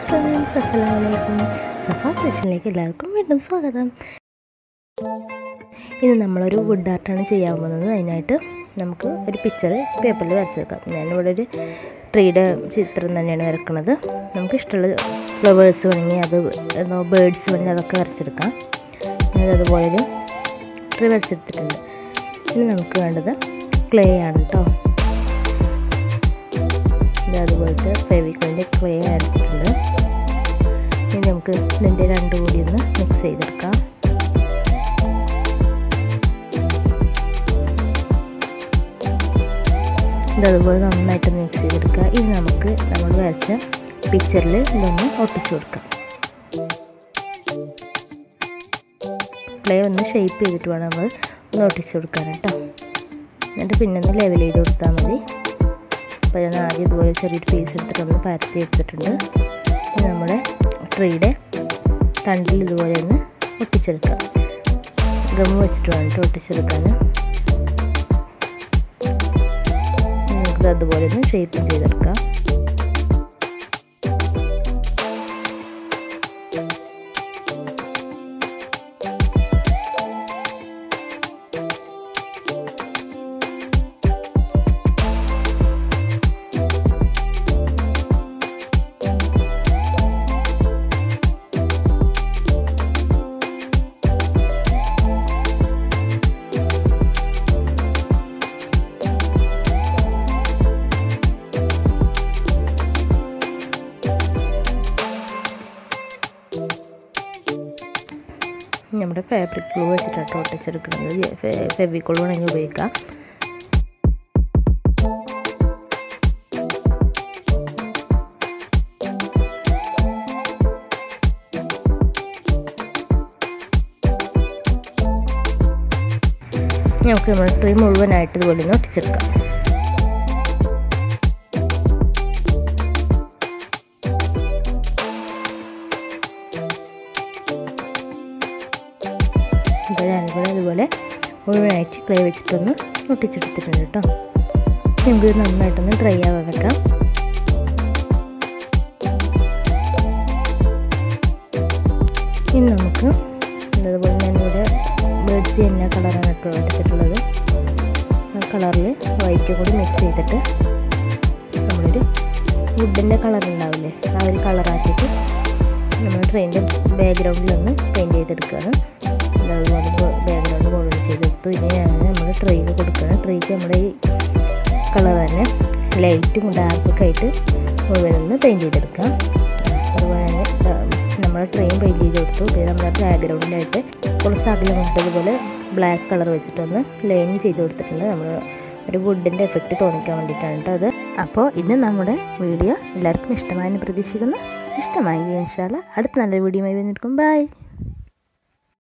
friends അസ്സലാമലൈക്കും സഫ കിച്ചണിലേക്ക് എല്ലാവർക്കും വീണ്ടും സ്വാഗതം ഇന്ന് നമ്മളൊരു വുഡ് ആർട്ടാണ് ചെയ്യാൻ പോകുന്നത് അതിനായിട്ട് നമുക്ക് ഒരു പിക്ചർ പേപ്പറിൽ വരച്ചെടുക്കാം ഞാനിവിടെ ഒരു ട്രീയുടെ ചിത്രം തന്നെയാണ് വരക്കുന്നത് നമുക്ക് ഇഷ്ടമുള്ള ഫ്ലവേഴ്സ് വേണമെങ്കിൽ അത് ബേഡ്സ് വേണമെങ്കിൽ അതൊക്കെ വരച്ചെടുക്കാം ഞാനത് അതുപോലെ ഒരു ട്രീ വരച്ചെടുത്തിട്ടുണ്ട് ഇനി നമുക്ക് വേണ്ടത് ക്ലേ ആണ് കേട്ടോ ഇത് അതുപോലത്തെ ഫെവിക്കോളിൻ്റെ ക്ലേ എടുത്തിട്ടുണ്ട് ഇനി നമുക്ക് ഇതിൻ്റെ രണ്ടും കൂടി ഒന്ന് മിക്സ് ചെയ്തെടുക്കാം ഇതതുപോലെ നന്നായിട്ട് മിക്സ് ചെയ്തെടുക്കുക ഇനി നമുക്ക് നമ്മൾ വരച്ച പിക്ചറിൽ ഇതൊന്ന് ഒട്ടിച്ചു കൊടുക്കാം ക്ലേ ഒന്ന് ഷേപ്പ് ചെയ്തിട്ട് വേണം നമ്മൾ ഒന്ന് ഒട്ടിച്ചു കൊടുക്കാൻ കേട്ടോ എന്നിട്ട് പിന്നെ ഒന്ന് ലെവൽ ചെയ്ത് കൊടുത്താൽ മതി അപ്പോൾ ഞാൻ ആദ്യം ഇതുപോലെ ചെറിയൊരു പീസ് എടുത്തിട്ടൊന്ന് പരത്തി എടുത്തിട്ടുണ്ട് ഇനി നമ്മുടെ ട്രീയുടെ തണ്ടിൽ ഇതുപോലെ ഒന്ന് ഒട്ടിച്ചെടുക്കാം ഗം വെച്ചിട്ട് വേണ്ടിട്ട് ഒട്ടിച്ചെടുക്കാൻ നമുക്കിത് അതുപോലെ ഒന്ന് ഷേപ്പ് ചെയ്തെടുക്കാം നമ്മുടെ ഫാബ്രിക് ഗ്ലൂ വെച്ചിട്ടാണ് ഒട്ടിച്ചെടുക്കുന്നത് ഫെവിക്കോൾ വേണമെങ്കിൽ ഉപയോഗിക്കാം നമുക്ക് നമ്മുടെ ട്രീ മുഴുവനായിട്ട് ഇതുപോലെ ഒന്ന് ഒട്ടിച്ചെടുക്കാം അപ്പോൾ ഞാനിവിടെ അതുപോലെ മുഴുവനായിട്ട് ക്ലേ വെച്ചിട്ടൊന്ന് ഒട്ടിച്ചെടുത്തിട്ടുണ്ട് കേട്ടോ നമുക്ക് നന്നായിട്ടൊന്ന് ഡ്രൈ ആവാൻ വെക്കാം ഇനി നമുക്ക് അതുപോലെ ഞാനിവിടെ ബേഡ്സ് തന്നെ കളറാണ് കേട്ടോ എടുത്തിട്ടുള്ളത് ആ കളറിൽ വൈറ്റ് കൂടി മിക്സ് ചെയ്തിട്ട് നമ്മളൊരു വുഡിൻ്റെ കളർ ഉണ്ടാവില്ലേ ആ ഒരു കളറാക്കിയിട്ട് നമ്മൾ ട്രെയിനിൻ്റെ ബാക്ക്ഗ്രൗണ്ടിൽ ഒന്ന് പെയിൻറ്റ് ചെയ്തെടുക്കുകയാണ് അതുപോലെ ബാക്ക്ഗ്രൗണ്ട് മോഡൽ ചെയ്തെടുത്തു ഇനി ഞാൻ നമ്മൾ ട്രെയിൽ കൊടുക്കുകയാണ് ട്രെയ്ക്ക് നമ്മുടെ ഈ കളർ തന്നെ ലൈറ്റും ഡാർക്കൊക്കെ ആയിട്ട് മുഴുവൻ ഒന്ന് പെയിൻറ്റ് ചെയ്തെടുക്കാം അതുപോലെ തന്നെ നമ്മൾ ട്രെയിൻ പെയിൻറ്റ് ചെയ്ത് കൊടുത്തു പിന്നെ നമ്മുടെ ബാക്ക്ഗ്രൗണ്ടിലായിട്ട് കുറച്ച് അകലം കൊണ്ടതുപോലെ ബ്ലാക്ക് കളർ വെച്ചിട്ടൊന്ന് ലൈൻ ചെയ്ത് കൊടുത്തിട്ടുണ്ട് നമ്മൾ ഒരു വുഡിൻ്റെ എഫക്റ്റ് തോന്നിക്കാൻ വേണ്ടിയിട്ടാണ് കേട്ടോ അത് അപ്പോൾ ഇത് നമ്മുടെ വീഡിയോ എല്ലാവർക്കും ഇഷ്ടമായെന്ന് പ്രതീക്ഷിക്കുന്നു ഇഷ്ടമായി ഇൻഷാല്ല അടുത്ത നല്ലൊരു വീഡിയോ ആയി വന്നിരിക്കും ബൈ